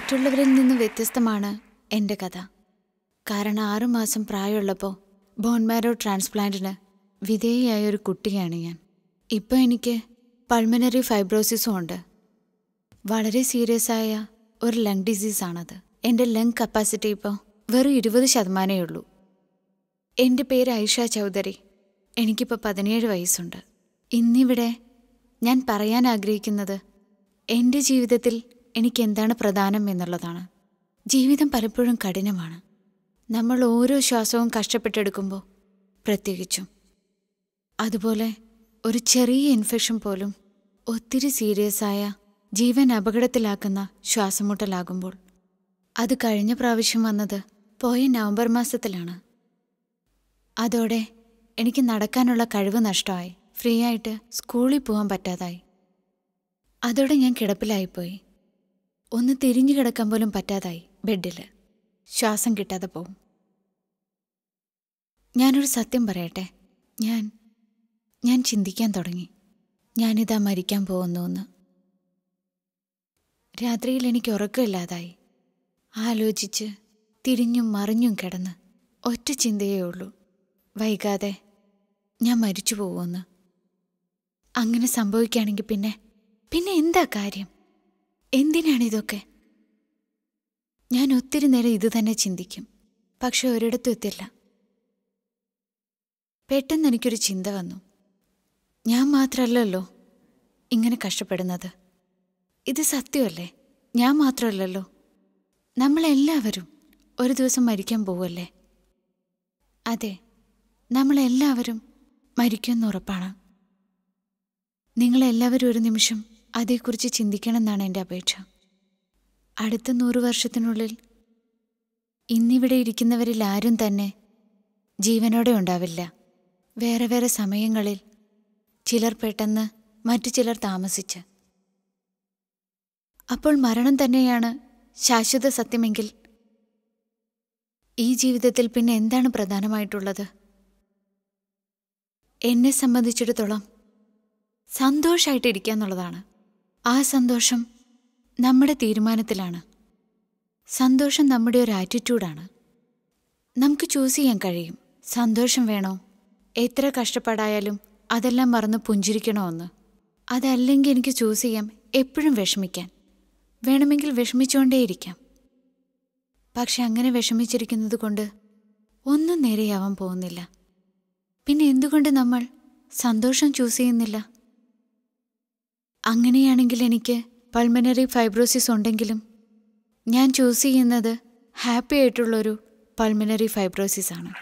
മറ്റുള്ളവരിൽ നിന്ന് വ്യത്യസ്തമാണ് എൻ്റെ കഥ കാരണം ആറുമാസം പ്രായമുള്ളപ്പോൾ ബോൺമാരോ ട്രാൻസ്പ്ലാന്റിന് വിധേയയായ ഒരു കുട്ടിയാണ് ഞാൻ ഇപ്പോൾ എനിക്ക് പൾമനറി ഫൈബ്രോസിസും ഉണ്ട് വളരെ സീരിയസ് ആയ ഒരു ലങ് ഡിസീസാണത് എൻ്റെ ലങ് കപ്പാസിറ്റി ഇപ്പോൾ വെറും ഇരുപത് ശതമാനമേ ഉള്ളൂ എൻ്റെ പേര് ഐഷ ചൗധരി എനിക്കിപ്പോൾ പതിനേഴ് വയസ്സുണ്ട് ഇന്നിവിടെ ഞാൻ പറയാൻ ആഗ്രഹിക്കുന്നത് എൻ്റെ ജീവിതത്തിൽ എനിക്ക് എന്താണ് പ്രധാനം എന്നുള്ളതാണ് ജീവിതം പലപ്പോഴും കഠിനമാണ് നമ്മൾ ഓരോ ശ്വാസവും കഷ്ടപ്പെട്ടെടുക്കുമ്പോൾ പ്രത്യേകിച്ചും അതുപോലെ ഒരു ചെറിയ ഇൻഫെക്ഷൻ പോലും ഒത്തിരി സീരിയസ് ആയ ജീവൻ അപകടത്തിലാക്കുന്ന ശ്വാസമുട്ടലാകുമ്പോൾ അത് കഴിഞ്ഞ പ്രാവശ്യം വന്നത് പോയ നവംബർ മാസത്തിലാണ് അതോടെ എനിക്ക് നടക്കാനുള്ള കഴിവ് നഷ്ടമായി ഫ്രീ ആയിട്ട് സ്കൂളിൽ പോകാൻ പറ്റാതായി അതോടെ ഞാൻ കിടപ്പിലായിപ്പോയി ഒന്ന് തിരിഞ്ഞു കിടക്കാൻ പോലും പറ്റാതായി ബെഡിൽ ശ്വാസം കിട്ടാതെ പോവും ഞാനൊരു സത്യം പറയട്ടെ ഞാൻ ഞാൻ ചിന്തിക്കാൻ തുടങ്ങി ഞാനിതാ മരിക്കാൻ പോകുന്നു എന്ന് രാത്രിയിൽ എനിക്ക് ഉറക്കമില്ലാതായി ആലോചിച്ച് തിരിഞ്ഞും മറിഞ്ഞും കിടന്ന് ഒറ്റ ചിന്തയേ ഉള്ളൂ വൈകാതെ ഞാൻ മരിച്ചു പോകുമെന്ന് അങ്ങനെ സംഭവിക്കുകയാണെങ്കിൽ പിന്നെ പിന്നെ എന്താ കാര്യം എന്തിനാണിതൊക്കെ ഞാൻ ഒത്തിരി നേരം ഇത് തന്നെ ചിന്തിക്കും പക്ഷെ ഒരിടത്തും എത്തില്ല പെട്ടെന്ന് എനിക്കൊരു ചിന്ത വന്നു ഞാൻ മാത്രമല്ലല്ലോ ഇങ്ങനെ കഷ്ടപ്പെടുന്നത് ഇത് സത്യമല്ലേ ഞാൻ മാത്രമല്ലല്ലോ നമ്മളെല്ലാവരും ഒരു ദിവസം മരിക്കാൻ പോവല്ലേ അതെ നമ്മളെല്ലാവരും മരിക്കുമെന്ന് ഉറപ്പാണ് നിങ്ങളെല്ലാവരും ഒരു നിമിഷം അതേക്കുറിച്ച് ചിന്തിക്കണമെന്നാണ് എൻ്റെ അപേക്ഷ അടുത്ത നൂറ് വർഷത്തിനുള്ളിൽ ഇന്നിവിടെ ഇരിക്കുന്നവരിൽ ആരും തന്നെ ജീവനോടെ ഉണ്ടാവില്ല വേറെ വേറെ സമയങ്ങളിൽ ചിലർ പെട്ടെന്ന് മറ്റു ചിലർ താമസിച്ച് അപ്പോൾ മരണം തന്നെയാണ് ശാശ്വത സത്യമെങ്കിൽ ഈ ജീവിതത്തിൽ പിന്നെ എന്താണ് പ്രധാനമായിട്ടുള്ളത് എന്നെ സംബന്ധിച്ചിടത്തോളം സന്തോഷമായിട്ടിരിക്കുക എന്നുള്ളതാണ് ആ സന്തോഷം നമ്മുടെ തീരുമാനത്തിലാണ് സന്തോഷം നമ്മുടെ ഒരു ആറ്റിറ്റ്യൂഡാണ് നമുക്ക് ചൂസ് ചെയ്യാൻ കഴിയും സന്തോഷം വേണോ എത്ര കഷ്ടപ്പാടായാലും അതെല്ലാം മറന്ന് പുഞ്ചിരിക്കണോ എന്ന് അതല്ലെങ്കിൽ എനിക്ക് ചൂസ് ചെയ്യാം എപ്പോഴും വിഷമിക്കാൻ വേണമെങ്കിൽ വിഷമിച്ചുകൊണ്ടേയിരിക്കാം പക്ഷെ അങ്ങനെ വിഷമിച്ചിരിക്കുന്നത് കൊണ്ട് ഒന്നും നേരെയാവാൻ പോകുന്നില്ല പിന്നെ എന്തുകൊണ്ട് നമ്മൾ സന്തോഷം ചൂസ് ചെയ്യുന്നില്ല അങ്ങനെയാണെങ്കിൽ എനിക്ക് പൾമനറി ഫൈബ്രോസിസ് ഉണ്ടെങ്കിലും ഞാൻ ചൂസ് ചെയ്യുന്നത് ഹാപ്പി ആയിട്ടുള്ളൊരു പൾമനറി ഫൈബ്രോസിസ് ആണ്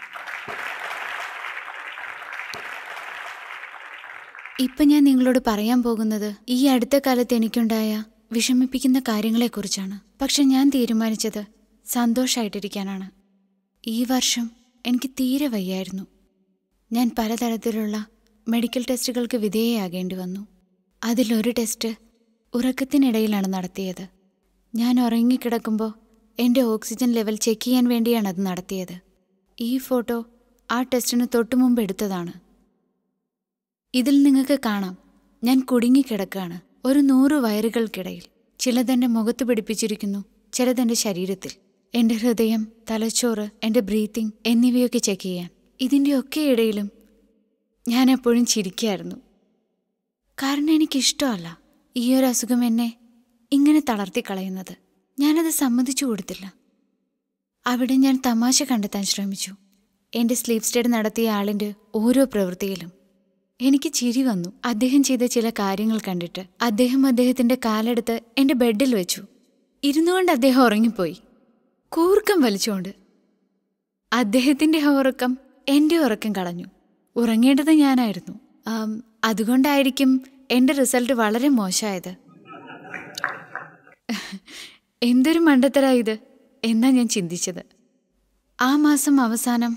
ഇപ്പം ഞാൻ നിങ്ങളോട് പറയാൻ പോകുന്നത് ഈ അടുത്ത കാലത്ത് എനിക്കുണ്ടായ വിഷമിപ്പിക്കുന്ന കാര്യങ്ങളെക്കുറിച്ചാണ് പക്ഷെ ഞാൻ തീരുമാനിച്ചത് സന്തോഷമായിട്ടിരിക്കാനാണ് ഈ വർഷം എനിക്ക് തീരെ വയ്യായിരുന്നു ഞാൻ പലതരത്തിലുള്ള മെഡിക്കൽ ടെസ്റ്റുകൾക്ക് വിധേയയാകേണ്ടി വന്നു അതിലൊരു ടെസ്റ്റ് ഉറക്കത്തിനിടയിലാണ് നടത്തിയത് ഞാൻ ഉറങ്ങിക്കിടക്കുമ്പോൾ എൻ്റെ ഓക്സിജൻ ലെവൽ ചെക്ക് ചെയ്യാൻ വേണ്ടിയാണ് അത് നടത്തിയത് ഈ ഫോട്ടോ ആ ടെസ്റ്റിന് തൊട്ടു മുമ്പ് എടുത്തതാണ് ഇതിൽ നിങ്ങൾക്ക് കാണാം ഞാൻ കുടുങ്ങിക്കിടക്കുകയാണ് ഒരു നൂറ് വയറുകൾക്കിടയിൽ ചിലതെൻ്റെ മുഖത്ത് പിടിപ്പിച്ചിരിക്കുന്നു ചിലതെൻ്റെ ശരീരത്തിൽ എൻ്റെ ഹൃദയം തലച്ചോറ് എൻ്റെ ബ്രീത്തിങ് എന്നിവയൊക്കെ ചെക്ക് ചെയ്യാൻ ഇതിൻ്റെയൊക്കെ ഇടയിലും ഞാൻ എപ്പോഴും ചിരിക്കായിരുന്നു കാരണം എനിക്കിഷ്ടമല്ല ഈ ഒരു അസുഖം എന്നെ ഇങ്ങനെ തളർത്തിക്കളയുന്നത് ഞാനത് സമ്മതിച്ചു കൊടുത്തില്ല അവിടെ ഞാൻ തമാശ കണ്ടെത്താൻ ശ്രമിച്ചു എൻ്റെ സ്ലീപ്പ് സ്റ്റഡി നടത്തിയ ആളിൻ്റെ ഓരോ പ്രവൃത്തിയിലും എനിക്ക് ചിരി വന്നു അദ്ദേഹം ചെയ്ത ചില കാര്യങ്ങൾ കണ്ടിട്ട് അദ്ദേഹം അദ്ദേഹത്തിന്റെ കാലെടുത്ത് എന്റെ ബെഡിൽ വെച്ചു ഇരുന്നുകൊണ്ട് അദ്ദേഹം ഉറങ്ങിപ്പോയി കൂർക്കം വലിച്ചുകൊണ്ട് അദ്ദേഹത്തിന്റെ ആ ഉറക്കം എന്റെ ഉറക്കം കളഞ്ഞു ഉറങ്ങേണ്ടത് ഞാനായിരുന്നു ആം, അതുകൊണ്ടായിരിക്കും എന്റെ റിസൾട്ട് വളരെ മോശമായത് എന്തൊരു മണ്ടത്തരാ ഇത് എന്നാ ഞാൻ ചിന്തിച്ചത് ആ മാസം അവസാനം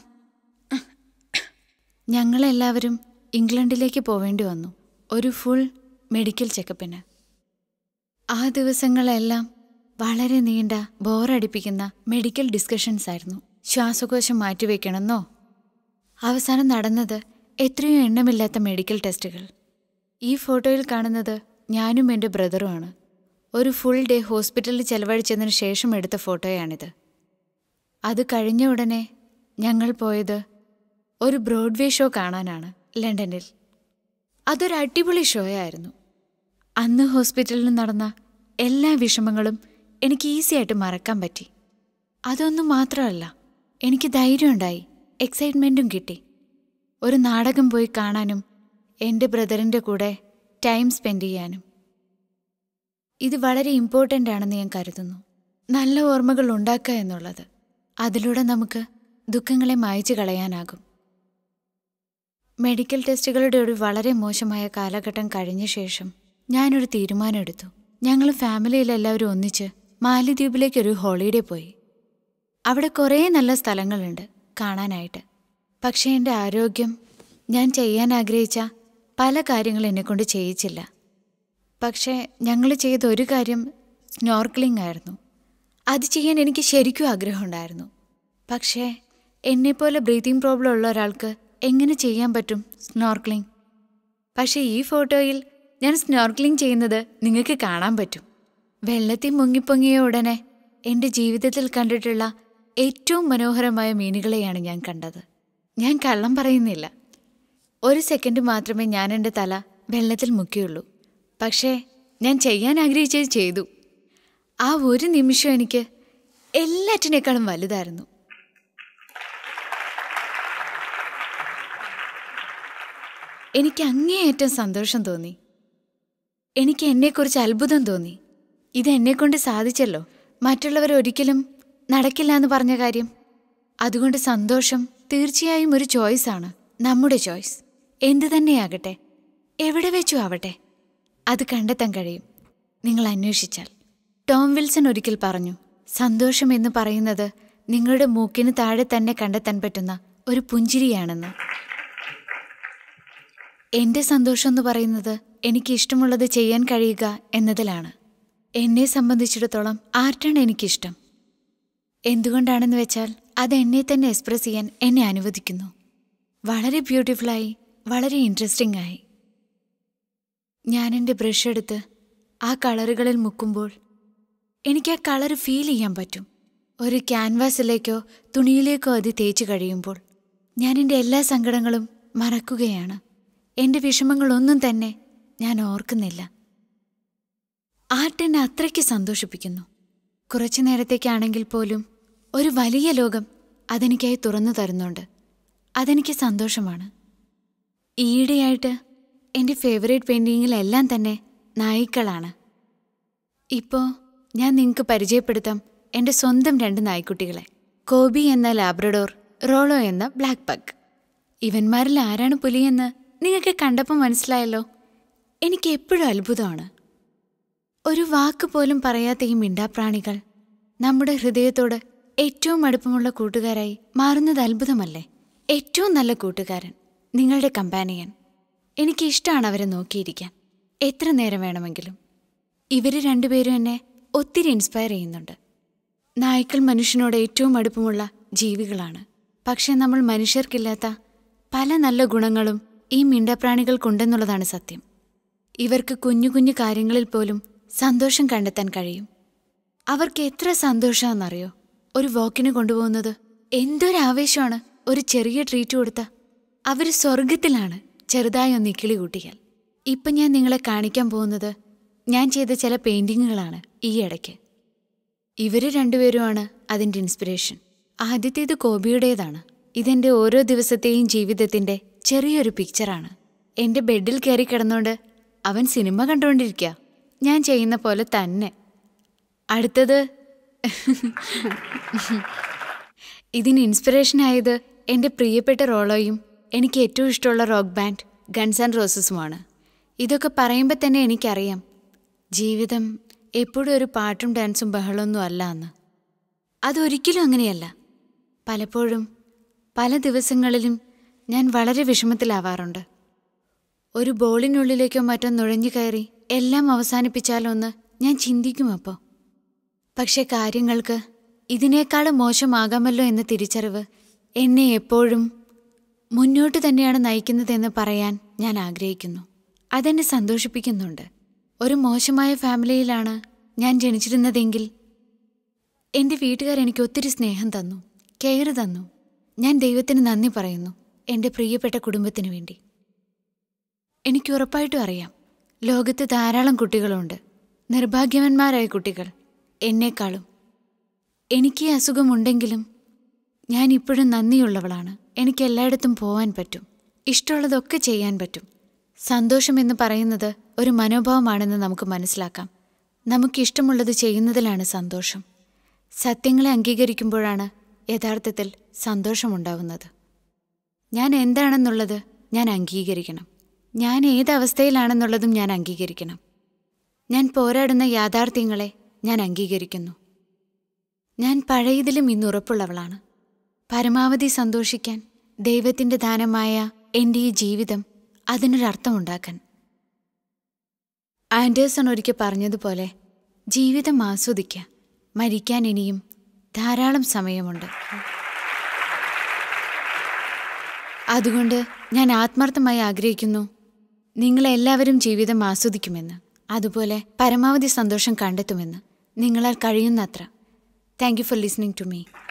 ഞങ്ങളെല്ലാവരും ഇംഗ്ലണ്ടിലേക്ക് പോവേണ്ടി വന്നു ഒരു ഫുൾ മെഡിക്കൽ ചെക്കപ്പിന് ആ ദിവസങ്ങളെല്ലാം വളരെ നീണ്ട ബോറടിപ്പിക്കുന്ന മെഡിക്കൽ ഡിസ്കഷൻസ് ആയിരുന്നു ശ്വാസകോശം മാറ്റിവെക്കണമെന്നോ അവസാനം നടന്നത് എത്രയോ എണ്ണമില്ലാത്ത മെഡിക്കൽ ടെസ്റ്റുകൾ ഈ ഫോട്ടോയിൽ കാണുന്നത് ഞാനും എൻ്റെ ബ്രദറുമാണ് ഒരു ഫുൾ ഡേ ഹോസ്പിറ്റലിൽ ചെലവഴിച്ചതിന് ശേഷം എടുത്ത ഫോട്ടോയാണിത് അത് കഴിഞ്ഞ ഉടനെ ഞങ്ങൾ പോയത് ഒരു ബ്രോഡ്വേ ഷോ കാണാനാണ് ലണ്ടനിൽ അതൊരു അടിപൊളി ഷോ ആയിരുന്നു അന്ന് ഹോസ്പിറ്റലിൽ നടന്ന എല്ലാ വിഷമങ്ങളും എനിക്ക് ഈസിയായിട്ട് മറക്കാൻ പറ്റി അതൊന്നും മാത്രമല്ല എനിക്ക് ധൈര്യമുണ്ടായി എക്സൈറ്റ്മെൻറ്റും കിട്ടി ഒരു നാടകം പോയി കാണാനും എൻ്റെ ബ്രദറിൻ്റെ കൂടെ ടൈം സ്പെൻഡ് ചെയ്യാനും ഇത് വളരെ ഇമ്പോർട്ടൻ്റ് ആണെന്ന് ഞാൻ കരുതുന്നു നല്ല ഓർമ്മകൾ ഉണ്ടാക്കുക എന്നുള്ളത് അതിലൂടെ നമുക്ക് ദുഃഖങ്ങളെ മായച്ചു കളയാനാകും മെഡിക്കൽ ടെസ്റ്റുകളുടെ ഒരു വളരെ മോശമായ കാലഘട്ടം കഴിഞ്ഞ ശേഷം ഞാനൊരു തീരുമാനമെടുത്തു ഞങ്ങൾ ഫാമിലിയിലെല്ലാവരും ഒന്നിച്ച് മാലിദ്വീപിലേക്ക് ഒരു ഹോളിഡേ പോയി അവിടെ കുറേ നല്ല സ്ഥലങ്ങളുണ്ട് കാണാനായിട്ട് പക്ഷേ എൻ്റെ ആരോഗ്യം ഞാൻ ചെയ്യാൻ ആഗ്രഹിച്ച പല കാര്യങ്ങളും എന്നെക്കൊണ്ട് ചെയ്യിച്ചില്ല പക്ഷേ ഞങ്ങൾ ചെയ്ത ഒരു കാര്യം സ്നോർക്ലിംഗ് ആയിരുന്നു അത് ചെയ്യാൻ എനിക്ക് ശരിക്കും ആഗ്രഹമുണ്ടായിരുന്നു പക്ഷേ എന്നെപ്പോലെ ബ്രീതിങ് പ്രോബ്ലം ഉള്ള ഒരാൾക്ക് എങ്ങനെ ചെയ്യാൻ പറ്റും സ്നോർക്ലിംഗ് പക്ഷേ ഈ ഫോട്ടോയിൽ ഞാൻ സ്നോർക്ലിംഗ് ചെയ്യുന്നത് നിങ്ങൾക്ക് കാണാൻ പറ്റും വെള്ളത്തിൽ മുങ്ങിപ്പൊങ്ങിയ ഉടനെ എൻ്റെ ജീവിതത്തിൽ കണ്ടിട്ടുള്ള ഏറ്റവും മനോഹരമായ മീനുകളെയാണ് ഞാൻ കണ്ടത് ഞാൻ കള്ളം പറയുന്നില്ല ഒരു സെക്കൻഡ് മാത്രമേ ഞാൻ എൻ്റെ തല വെള്ളത്തിൽ മുക്കിയുള്ളൂ പക്ഷേ ഞാൻ ചെയ്യാൻ ആഗ്രഹിച്ചത് ചെയ്തു ആ ഒരു നിമിഷം എനിക്ക് എല്ലാറ്റിനേക്കാളും വലുതായിരുന്നു എനിക്ക് അങ്ങേയറ്റം സന്തോഷം തോന്നി എനിക്ക് എന്നെക്കുറിച്ച് അത്ഭുതം തോന്നി ഇത് എന്നെക്കൊണ്ട് സാധിച്ചല്ലോ മറ്റുള്ളവർ ഒരിക്കലും നടക്കില്ല എന്ന് പറഞ്ഞ കാര്യം അതുകൊണ്ട് സന്തോഷം തീർച്ചയായും ഒരു ചോയ്സാണ് നമ്മുടെ ചോയ്സ് എന്തു തന്നെയാകട്ടെ എവിടെ വെച്ചു ആവട്ടെ അത് കണ്ടെത്താൻ കഴിയും നിങ്ങൾ അന്വേഷിച്ചാൽ ടോം വിൽസൺ ഒരിക്കൽ പറഞ്ഞു സന്തോഷം എന്ന് പറയുന്നത് നിങ്ങളുടെ മൂക്കിന് താഴെ തന്നെ കണ്ടെത്താൻ പറ്റുന്ന ഒരു പുഞ്ചിരിയാണെന്ന് എന്റെ സന്തോഷം എന്ന് പറയുന്നത് എനിക്ക് ഇഷ്ടമുള്ളത് ചെയ്യാൻ കഴിയുക എന്നതിലാണ് എന്നെ സംബന്ധിച്ചിടത്തോളം ആർട്ടാണ് എനിക്കിഷ്ടം എന്തുകൊണ്ടാണെന്ന് വെച്ചാൽ അത് എന്നെ തന്നെ എക്സ്പ്രസ് ചെയ്യാൻ എന്നെ അനുവദിക്കുന്നു വളരെ ബ്യൂട്ടിഫുള്ളായി വളരെ ഇൻട്രസ്റ്റിംഗ് ആയി ഞാൻ എൻ്റെ ബ്രഷ് എടുത്ത് ആ കളറുകളിൽ മുക്കുമ്പോൾ എനിക്ക് ആ കളർ ഫീൽ ചെയ്യാൻ പറ്റും ഒരു ക്യാൻവാസിലേക്കോ തുണിയിലേക്കോ അത് തേച്ച് കഴിയുമ്പോൾ ഞാൻ എൻ്റെ എല്ലാ സങ്കടങ്ങളും മറക്കുകയാണ് എൻ്റെ വിഷമങ്ങളൊന്നും തന്നെ ഞാൻ ഓർക്കുന്നില്ല ആർട്ട് എന്നെ അത്രയ്ക്ക് സന്തോഷിപ്പിക്കുന്നു കുറച്ചു നേരത്തേക്കാണെങ്കിൽ പോലും ഒരു വലിയ ലോകം അതെനിക്കായി തുറന്നു തരുന്നുണ്ട് അതെനിക്ക് സന്തോഷമാണ് ഈയിടെയായിട്ട് എൻ്റെ ഫേവറേറ്റ് പെയിൻറ്റിങ്ങിലെല്ലാം തന്നെ നായ്ക്കളാണ് ഇപ്പോൾ ഞാൻ നിങ്ങൾക്ക് പരിചയപ്പെടുത്താം എൻ്റെ സ്വന്തം രണ്ട് നായ്ക്കുട്ടികളെ കോബി എന്ന ലാബ്രഡോർ റോളോ എന്ന ബ്ലാക്ക് പഗ് ഇവന്മാരിൽ ആരാണ് പുലിയെന്ന് നിങ്ങൾക്ക് കണ്ടപ്പോൾ മനസ്സിലായല്ലോ എനിക്ക് എപ്പോഴും അത്ഭുതമാണ് ഒരു വാക്ക് പോലും പറയാത്ത ഈ മിണ്ടാപ്രാണികൾ നമ്മുടെ ഹൃദയത്തോട് ഏറ്റവും അടുപ്പമുള്ള കൂട്ടുകാരായി മാറുന്നത് അത്ഭുതമല്ലേ ഏറ്റവും നല്ല കൂട്ടുകാരൻ നിങ്ങളുടെ കമ്പാനിയൻ എനിക്ക് ഇഷ്ടമാണ് അവരെ നോക്കിയിരിക്കാൻ എത്ര നേരം വേണമെങ്കിലും ഇവർ രണ്ടുപേരും എന്നെ ഒത്തിരി ഇൻസ്പയർ ചെയ്യുന്നുണ്ട് നായ്ക്കൾ മനുഷ്യനോട് ഏറ്റവും അടുപ്പമുള്ള ജീവികളാണ് പക്ഷെ നമ്മൾ മനുഷ്യർക്കില്ലാത്ത പല നല്ല ഗുണങ്ങളും ഈ മിണ്ടപ്രാണികൾക്കുണ്ടെന്നുള്ളതാണ് സത്യം ഇവർക്ക് കുഞ്ഞു കുഞ്ഞു കാര്യങ്ങളിൽ പോലും സന്തോഷം കണ്ടെത്താൻ കഴിയും അവർക്ക് എത്ര സന്തോഷമാണെന്നറിയോ ഒരു വാക്കിന് കൊണ്ടുപോകുന്നത് എന്തൊരു ആവേശമാണ് ഒരു ചെറിയ ട്രീറ്റ് കൊടുത്ത അവർ സ്വർഗത്തിലാണ് ചെറുതായി ഒന്ന് ഇക്കിളി കൂട്ടിയാൽ ഇപ്പം ഞാൻ നിങ്ങളെ കാണിക്കാൻ പോകുന്നത് ഞാൻ ചെയ്ത ചില പെയിന്റിങ്ങുകളാണ് ഈ ഇടയ്ക്ക് ഇവര് രണ്ടുപേരുമാണ് അതിൻ്റെ ഇൻസ്പിറേഷൻ ആദ്യത്തേത് കോബിയുടേതാണ് ഇതെന്റെ ഓരോ ദിവസത്തെയും ജീവിതത്തിന്റെ ചെറിയൊരു പിക്ചറാണ് എന്റെ ബെഡിൽ കയറി കിടന്നുകൊണ്ട് അവൻ സിനിമ കണ്ടുകൊണ്ടിരിക്കുക ഞാൻ ചെയ്യുന്ന പോലെ തന്നെ അടുത്തത് ഇതിന് ഇൻസ്പിറേഷനായത് എൻ്റെ പ്രിയപ്പെട്ട റോളോയും എനിക്ക് ഏറ്റവും ഇഷ്ടമുള്ള റോക്ക് ബാൻഡ് ഗൺസ് ആൻഡ് റോസസുമാണ് ഇതൊക്കെ പറയുമ്പോൾ തന്നെ എനിക്കറിയാം ജീവിതം എപ്പോഴും ഒരു പാട്ടും ഡാൻസും ബഹളമൊന്നും അല്ല എന്ന് അതൊരിക്കലും അങ്ങനെയല്ല പലപ്പോഴും പല ദിവസങ്ങളിലും ഞാൻ വളരെ വിഷമത്തിലാവാറുണ്ട് ഒരു ബോളിനുള്ളിലേക്കോ മറ്റോ നുഴഞ്ഞു കയറി എല്ലാം അവസാനിപ്പിച്ചാലോ എന്ന് ഞാൻ ചിന്തിക്കും അപ്പോൾ പക്ഷെ കാര്യങ്ങൾക്ക് ഇതിനേക്കാളും മോശമാകാമല്ലോ എന്ന തിരിച്ചറിവ് എന്നെ എപ്പോഴും മുന്നോട്ട് തന്നെയാണ് നയിക്കുന്നതെന്ന് പറയാൻ ഞാൻ ആഗ്രഹിക്കുന്നു അതെന്നെ സന്തോഷിപ്പിക്കുന്നുണ്ട് ഒരു മോശമായ ഫാമിലിയിലാണ് ഞാൻ ജനിച്ചിരുന്നതെങ്കിൽ എൻ്റെ വീട്ടുകാർ എനിക്ക് ഒത്തിരി സ്നേഹം തന്നു കെയർ തന്നു ഞാൻ ദൈവത്തിന് നന്ദി പറയുന്നു എൻ്റെ പ്രിയപ്പെട്ട കുടുംബത്തിനു വേണ്ടി എനിക്ക് ഉറപ്പായിട്ടും അറിയാം ലോകത്ത് ധാരാളം കുട്ടികളുണ്ട് നിർഭാഗ്യവന്മാരായ കുട്ടികൾ എന്നെക്കാളും എനിക്ക് ഈ അസുഖമുണ്ടെങ്കിലും ഞാൻ ഇപ്പോഴും നന്ദിയുള്ളവളാണ് എനിക്ക് എല്ലായിടത്തും പോവാൻ പറ്റും ഇഷ്ടമുള്ളതൊക്കെ ചെയ്യാൻ പറ്റും സന്തോഷം എന്ന് പറയുന്നത് ഒരു മനോഭാവമാണെന്ന് നമുക്ക് മനസ്സിലാക്കാം നമുക്ക് ഇഷ്ടമുള്ളത് ചെയ്യുന്നതിലാണ് സന്തോഷം സത്യങ്ങളെ അംഗീകരിക്കുമ്പോഴാണ് യഥാർത്ഥത്തിൽ സന്തോഷമുണ്ടാവുന്നത് ഞാൻ എന്താണെന്നുള്ളത് ഞാൻ അംഗീകരിക്കണം ഞാൻ ഏത് അവസ്ഥയിലാണെന്നുള്ളതും ഞാൻ അംഗീകരിക്കണം ഞാൻ പോരാടുന്ന യാഥാർത്ഥ്യങ്ങളെ ഞാൻ അംഗീകരിക്കുന്നു ഞാൻ പഴയതിലും ഇന്ന് ഉറപ്പുള്ളവളാണ് പരമാവധി സന്തോഷിക്കാൻ ദൈവത്തിൻ്റെ ദാനമായ എൻ്റെ ഈ ജീവിതം അതിനൊരർത്ഥമുണ്ടാക്കാൻ ആൻഡേഴ്സൺ ഒരിക്കൽ പറഞ്ഞതുപോലെ ജീവിതം ആസ്വദിക്കുക മരിക്കാൻ ഇനിയും ധാരാളം സമയമുണ്ട് അതുകൊണ്ട് ഞാൻ ആത്മാർത്ഥമായി ആഗ്രഹിക്കുന്നു നിങ്ങളെല്ലാവരും ജീവിതം ആസ്വദിക്കുമെന്ന് അതുപോലെ പരമാവധി സന്തോഷം കണ്ടെത്തുമെന്ന് നിങ്ങളാൽ കഴിയുന്നത്ര thank you for listening to me